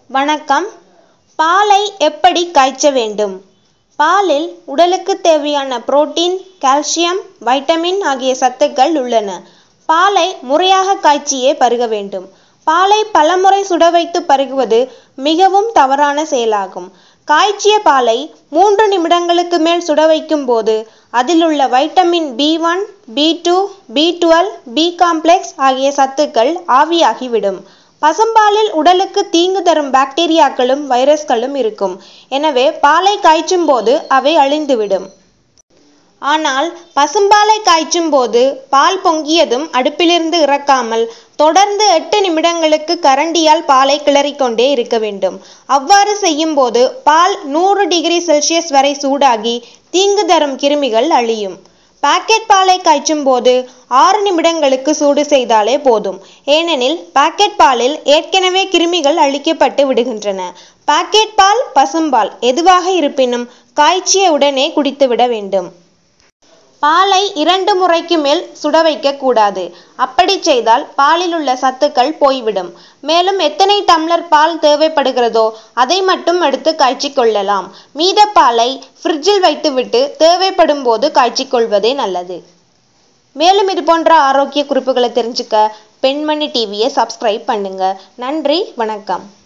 வணக்கம் பாலை எப்படி காய்ச்ச வேண்டும் பாலில் உடலுக்கு தேவையான புரோட்டீன் கால்சியம் வைட்டமின் ஆகிய சத்துக்கள் உள்ளன பாலை முறையாக காய்ச்சியே பருக வேண்டும் பாலை பலமுறை சுட வைத்து பருகுவது மிகவும் தவறான செயலாகும் காய்ச்சிய பாலை மூன்று நிமிடங்களுக்கு மேல் சுட வைக்கும் போது அதிலுள்ள vitamin B one B two B twelve B complex ஆகிய சத்துக்கள் ஆவியாகிவிடும் பசும்பாலில் உடலுக்கு தீங்கு தரும் பாக்டீரியாக்களும் வைரஸ்களும் இருக்கும் எனவே பாலை காய்ச்சும் போது அவை அழிந்துவிடும் ஆனால் பசும்பாலை காய்ச்சும் போது பால் பொங்கியதும் அடுப்பிலிருந்து இறக்காமல் தொடர்ந்து எட்டு நிமிடங்களுக்கு கரண்டியால் பாலை கிளறிக்கொண்டே இருக்க வேண்டும் அவ்வாறு செய்யும் போது பால் நூறு டிகிரி செல்சியஸ் வரை சூடாகி தீங்கு தரும் கிருமிகள் அழியும் பாக்கெட் பாலை காய்ச்சும் போது ஆறு நிமிடங்களுக்கு சூடு செய்தாலே போதும் ஏனெனில் பாக்கெட் பாலில் ஏற்கனவே கிருமிகள் அழிக்கப்பட்டு விடுகின்றன பாக்கெட் பால் பசும்பால் எதுவாக இருப்பினும் காய்ச்சிய உடனே குடித்துவிட வேண்டும் பாலை இரண்டு முறைக்கு மேல் சுட வைக்க கூடாது அப்படி செய்தால் பாலில் உள்ள சத்துக்கள் போய்விடும் மேலும் எத்தனை டம்ளர் பால் தேவைப்படுகிறதோ அதை மட்டும் எடுத்து காய்ச்சிக் கொள்ளலாம் மீத பாலை ஃப்ரிட்ஜில் வைத்துவிட்டு தேவைப்படும் போது காய்ச்சிக் கொள்வதே நல்லது மேலும் இது போன்ற ஆரோக்கிய குறிப்புகளை தெரிஞ்சுக்க பெண்மணி டிவியை சப்ஸ்கிரைப் பண்ணுங்க நன்றி வணக்கம்